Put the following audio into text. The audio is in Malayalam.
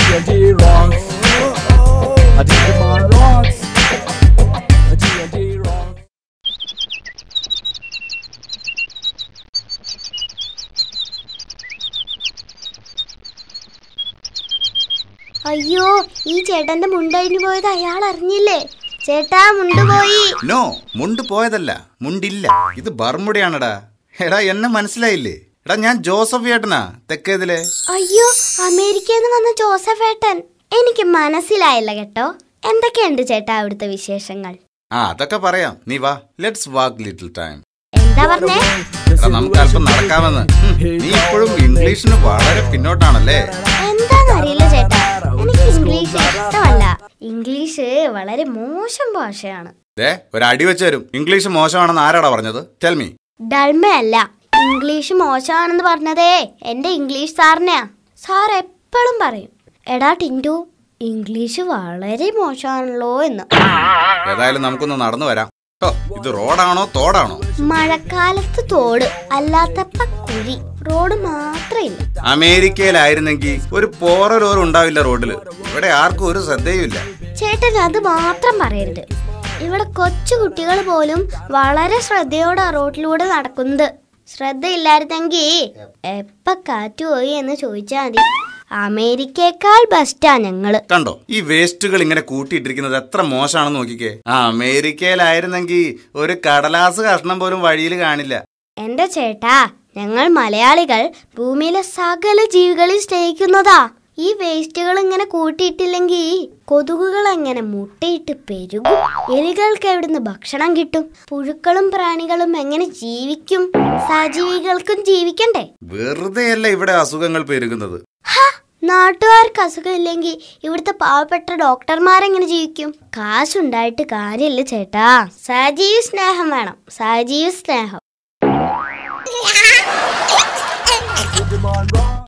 TNT rocks. A Digimon rocks. A TNT rocks. അയ്യോ ഈ ചേട്ടന്റെ മുണ്ടഴിഞ്ഞു പോയത് അയാൾ അറിഞ്ഞില്ലേ ചേട്ടാ മുണ്ട് പോയി നോ മുണ്ട് പോയതല്ല മുണ്ടില്ല ഇത് ബർമുടയാണെടാ എടാ എന്നെ മനസ്സിലായില്ലേ എടാ ഞാൻ ജോസഫ് ഏട്ടനാ തെക്കേതിലെ അയ്യോ അമേരിക്കയിൽ നിന്ന് വന്ന ജോസഫ് ഏട്ടൻ എനിക്ക് മനസ്സിലായില്ല കേട്ടോ എന്തൊക്കെയുണ്ട് ചേട്ടാ അവിടുത്തെ വിശേഷങ്ങൾ ആ അതൊക്കെ പറയാം നീ വാ ലെറ്റ്സ് വാക്ക് ലിറ്റിൽ ടൈം എന്താ പറഞ്ഞേ എടാ നമുക്ക് അല്പം നടക്കാമെന്ന് ഉം, നീ ഇപ്പോഴും ഇംഗ്ലീഷിന് വളരെ പിന്നോട്ടാണല്ലേ എന്താന്നറിയില്ല ചേട്ടാ എനിക്ക് ഇംഗ്ലീഷ് ഇഷ്ടമല്ല ഇംഗ്ലീഷ് വളരെ മോശം ഭാഷയാണ് ദേ ഒരു അടി വെച്ച് തരും ഇംഗ്ലീഷ് മോശമാണെന്ന് ആരാടാ പറഞ്ഞത് ടെൽ മീ ഡൾമയല്ല ഇംഗ്ലീഷ് മോശമാണെന്ന് പറഞ്ഞതേ എന്റെ ഇംഗ്ലീഷ് സാറിനെയാ സാർ എപ്പോഴും പറയും എടാ ടിൻറ്റു ഇംഗ്ലീഷ് വളരെ മോശമാണല്ലോ എന്ന് ഏതായാലും നമുക്കൊന്ന് നടന്നു വരാം ഓ ഇത് റോഡാണോ തോടാണോ മഴക്കാലത്ത് തോട് അല്ലാത്തപ്പ കുഴി റോഡ് മാത്രമില്ല അമേരിക്കയിലായിരുന്നെങ്കിൽ ഒരു പോറലോർ ഉണ്ടാവില്ല റോഡില് ഇവിടെ ആർക്കും ഒരു ശ്രദ്ധയുമില്ല ചേട്ടൻ അത് മാത്രം പറയരുത് ഇവിടെ കൊച്ചു കുട്ടികൾ പോലും വളരെ ശ്രദ്ധയോടെ റോഡിലൂടെ നടക്കുന്നത് ശ്രദ്ധയില്ലായിരുന്നെങ്കിൽ എപ്പ കാറ്റ് പോയി എന്ന് ചോദിച്ചാൽ മതി അമേരിക്കയേക്കാൾ ബെസ്റ്റാ ഞങ്ങള് കണ്ടോ ഈ വേസ്റ്റുകൾ ഇങ്ങനെ കൂട്ടിയിട്ടിരിക്കുന്നത് എത്ര മോശമാണെന്ന് നോക്കിക്കേ ആ അമേരിക്കയിലായിരുന്നെങ്കിൽ ഒരു കടലാസ് കഷ്ണം പോലും വഴിയിൽ കാണില്ല എന്റെ ചേട്ടാ ഞങ്ങൾ മലയാളികൾ ഭൂമിയിലെ സകല ജീവികളെയും സ്നേഹിക്കുന്നതാ ഈ വേസ്റ്റുകൾ ഇങ്ങനെ കൂട്ടിയിട്ടില്ലെങ്കിൽ കൊതുകുകൾ എങ്ങനെ മുട്ടയിട്ട് പെരുകും എലികൾക്ക് എവിടുന്ന് ഭക്ഷണം കിട്ടും പുഴുക്കളും പ്രാണികളും എങ്ങനെ ജീവിക്കും സജീവികൾക്കും ജീവിക്കണ്ടേ വെറുതെയല്ല ഇവിടെ അസുഖങ്ങൾ പെരുകുന്നത് ഹ, നാട്ടുകാർക്ക് അസുഖമില്ലെങ്കിൽ ഇവിടുത്തെ പാവപ്പെട്ട ഡോക്ടർമാരെങ്ങനെ ജീവിക്കും കാശുണ്ടായിട്ട് കാര്യമില്ല ചേട്ടാ സജീവ സ്നേഹം വേണം സജീവ സ്നേഹം Digimon rocks.